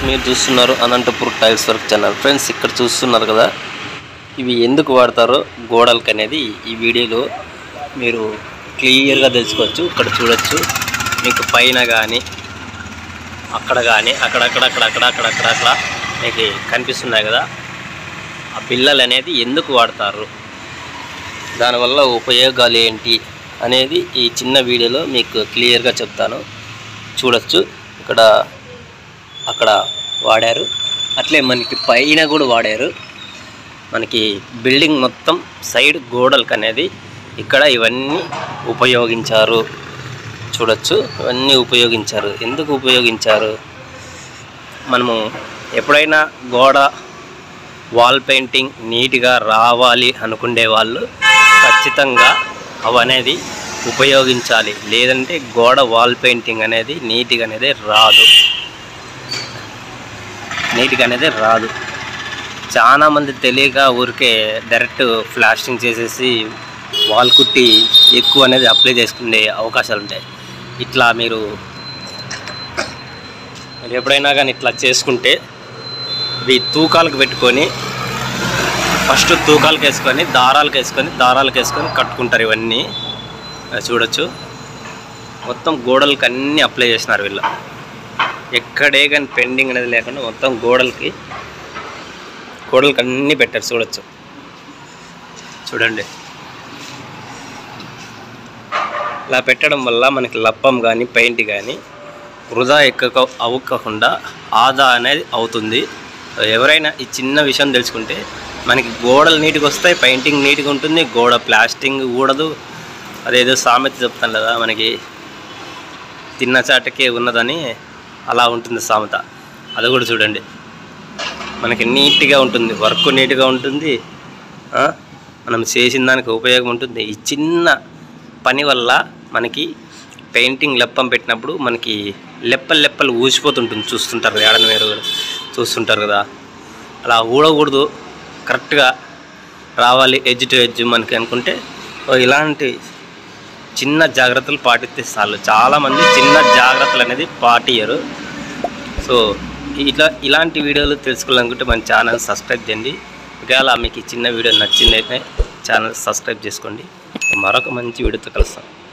మీరు చూస్తున్నారు Anantapur tiles work channel friends ఇక్కడ చూస్తున్నారు కదా ఇవి ఎందుకు వాడతారో గోడలకి అనేది ఈ వీడియోలో మీరు క్లియర్గా తెలుసుకోవచ్చు ఇక్కడ చూడొచ్చు మీకు పైన కానీ అక్కడ కానీ అక్కడక్కడ అక్కడక్కడ అక్కడక్కడ అక్కడ మీకు కనిపిస్తున్నాయి కదా ఆ బిల్లలు అనేది ఎందుకు వాడతారు దానివల్ల ఉపయోగాలు ఏంటి అనేది ఈ చిన్న వీడియోలో మీకు క్లియర్గా చెప్తాను చూడొచ్చు ఇక్కడ అక్కడ వాడారు అట్లే మనకి పైన కూడా వాడారు మనకి బిల్డింగ్ మొత్తం సైడ్ గోడలకు అనేది ఇక్కడ ఇవన్నీ ఉపయోగించారు చూడొచ్చు ఇవన్నీ ఉపయోగించారు ఎందుకు ఉపయోగించారు మనము ఎప్పుడైనా గోడ వాల్ పెయింటింగ్ నీట్గా రావాలి అనుకునే వాళ్ళు ఖచ్చితంగా అవనేది ఉపయోగించాలి లేదంటే గోడ వాల్ పెయింటింగ్ అనేది నీట్గా అనేది రాదు నీట్గా అనేది రాదు చాలా మంది తెలియక ఊరికే డైరెక్ట్ ఫ్లాస్టింగ్ చేసేసి వాల్ కుట్టి ఎక్కువ అనేది అప్లై చేసుకునే అవకాశాలు ఉంటాయి ఇట్లా మీరు మీరు ఎప్పుడైనా కానీ ఇట్లా చేసుకుంటే ఇవి తూకాలకు పెట్టుకొని ఫస్ట్ తూకాలకు వేసుకొని దారాలకు వేసుకొని దారాలకు వేసుకొని కట్టుకుంటారు ఇవన్నీ అది చూడొచ్చు మొత్తం గోడలకి అన్నీ అప్లై చేసినారు వీళ్ళు ఎక్కడే కానీ పెండింగ్ అనేది లేకుండా మొత్తం గోడలకి గోడలకి అన్నీ పెట్టారు చూడొచ్చు చూడండి ఇలా పెట్టడం వల్ల మనకి లప్పం కానీ పెయింట్ కానీ వృధా ఎక్కక అవ్వకుండా ఆదా అనేది అవుతుంది ఎవరైనా ఈ చిన్న విషయం తెలుసుకుంటే మనకి గోడలు నీట్గా వస్తాయి పెయింటింగ్ నీట్గా ఉంటుంది గోడ ప్లాస్టింగ్ ఊడదు అదేదో సామెత చెప్తాను కదా మనకి తిన్న చాటకే ఉన్నదని అలా ఉంటుంది సామెత అది కూడా చూడండి మనకి నీట్గా ఉంటుంది వర్క్ నీట్గా ఉంటుంది ఆ, మనం చేసిన దానికి ఉపయోగం ఉంటుంది ఈ చిన్న పని వల్ల మనకి పెయింటింగ్ లెప్పం పెట్టినప్పుడు మనకి లెప్పలు లెప్పలు ఊసిపోతుంటుంది చూస్తుంటారు కదా, ఏడన మీరు చూస్తుంటారు కదా అలా ఊడకూడదు కరెక్ట్గా రావాలి ఎడ్జ్ టు ఎడ్జ్ మనకి అనుకుంటే ఓ ఇలాంటి చిన్న జాగ్రత్తలు పాటిస్తే చాలు చాలామంది చిన్న జాగ్రత్తలు అనేది పాటియ్యరు సో ఇట్లా ఇలాంటి వీడియోలు తెలుసుకోవాలనుకుంటే మన ఛానల్ సబ్స్క్రైబ్ చేయండి ఒకవేళ మీకు ఈ చిన్న వీడియో నచ్చిందైతే ఛానల్ సబ్స్క్రైబ్ చేసుకోండి మరొక మంచి వీడియోతో కలుస్తాం